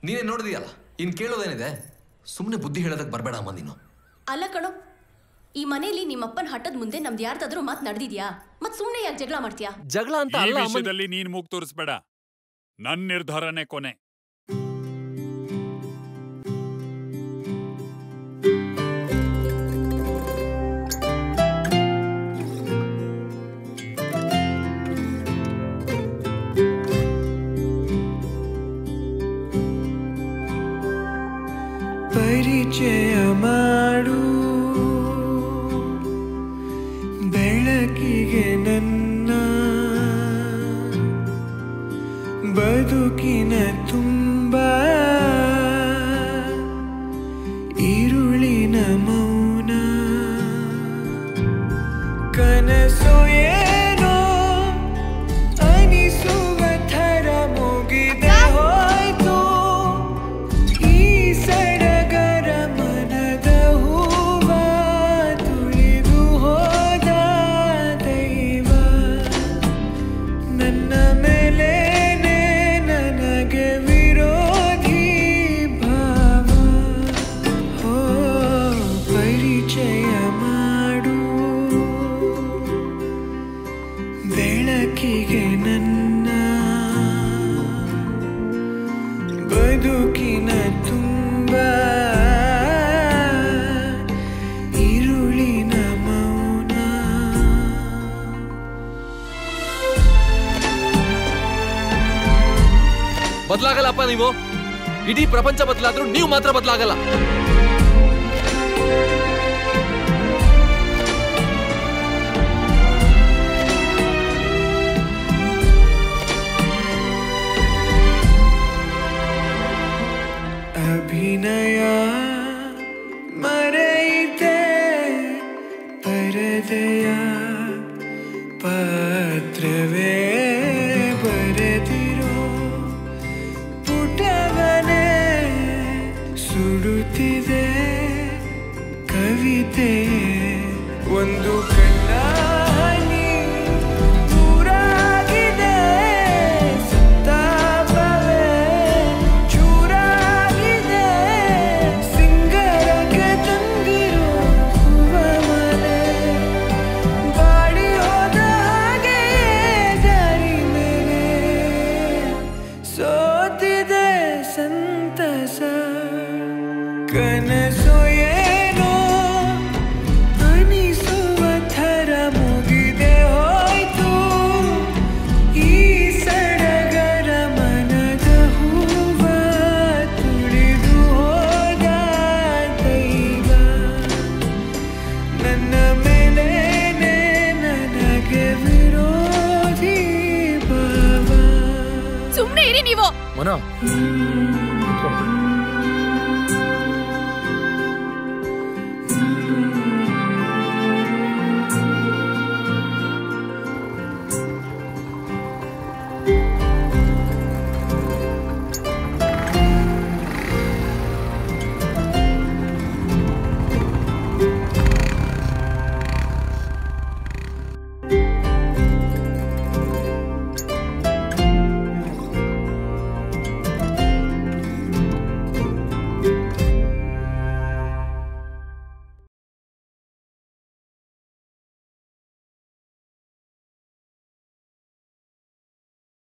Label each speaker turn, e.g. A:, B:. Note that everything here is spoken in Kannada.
A: ನೀನೇ ನೋಡಿದೀಯಲ್ಲ ಇನ್ ಕೇಳೋದೇನಿದೆ ಸುಮ್ಮನೆ ಬುದ್ಧಿ ಹೇಳೋದಕ್ಕೆ ಬರಬೇಡ ಅಮ್ಮ ನೀನು
B: ಅಲ್ಲ ಕಣೋ ಈ ಮನೇಲಿ ನಿಮ್ಮಪ್ಪನ ಹಟ್ಟದ ಮುಂದೆ ನಮ್ದು ಯಾರ್ದಾದ್ರೂ ಮಾತು ನಡೆದಿದ್ಯಾ ಮತ್ ಸುಮ್ನೆ ಯಾಕೆ ಜಗಳ ಮಾಡ್ತೀಯಾ
C: ಜಗಳ ಅಂತ
D: ಈ
C: ಅಲ್ಲ ಅಮ್ಮನ್-
D: ವಿಷಯದಲ್ಲಿ ನೀನ್ ಮೂಗ್ ತೋರಿಸ್ಬೇಡ ನನ್ ನಿರ್ಧಾರನೇ ಕೊನೆ
E: ಪರಿಚಯ ಮಾಡು ಬೆಳಕಿಗೆ ನನ್ನ ಬದುಕಿನ ತುಂಬ ഇരുളിന മൗന ಕನಸು ಏನೋ ಅನಿಸುವ ಥರ ಮುಗಿದೆ ಹೋಯ್ತು ಈ ಸಡಗರ ಮನದ ಹೂವ ತುಳಿದು ಹೋದ ದೈವ ನನ್ನ ಮೇಲೇನೆ ನನಗೆ ವಿರೋಧಿ ಭಾವ ಹೋ ಪರಿಚಯ ಮಾಡು ಬೆಳಕಿಗೆ ನನ್ನ ಬದುಕಿನ ತುಂಬ ഇരുളിನ ಮೌನ
A: ಬದಲಾಗಲ್ಲಪ್ಪ ನೀವು ಇಡೀ ಪ್ರಪಂಚ ಬದಲಾದ್ರೂ ನೀವು ಮಾತ್ರ ಬದಲಾಗಲ್ಲ
E: ಅಭಿನಯ ಮರೆಯಿತೆ ಪರದೆಯ ಪಾತ್ರವೇ ಬರೆದಿರೋ ಪುಟವನೇ ಸುಡುತ್ತಿದೆ ಕವಿತೆ ಒಂದು ಕಣ್ಣಾನಿ ದೂರಾಗಿದೆ ಸಂತಾಪವೇ ಚೂರಾಗಿದೆ ಸಿಂಗರಕ್ಕೆ ತಂದಿರೋ ಹೂವಮಲೆ ಬಾಡಿ ಹೋದ ಹಾಗೆ ದಾರಿ ಮೇಲೆ ಸೋತಿದೆ ಸಂತಸ ಕನಸು ಏನೋ ಅನಿಸುವ ಥರ ಮುಗಿದೆ ಹೋಯ್ತು ಈ ಸಡಗರ ಮನದ ಹೂವ ತುಳಿದು ಹೋದ ದೈವ ನನ್ನ ಮೇಲೇನೆ ನನಗೆ ವಿರೋಧಿ ಭಾವ
B: ಸುಮ್ನೆ ಇರಿ ನೀವು
C: ಮನ
E: ಹ್ಮ್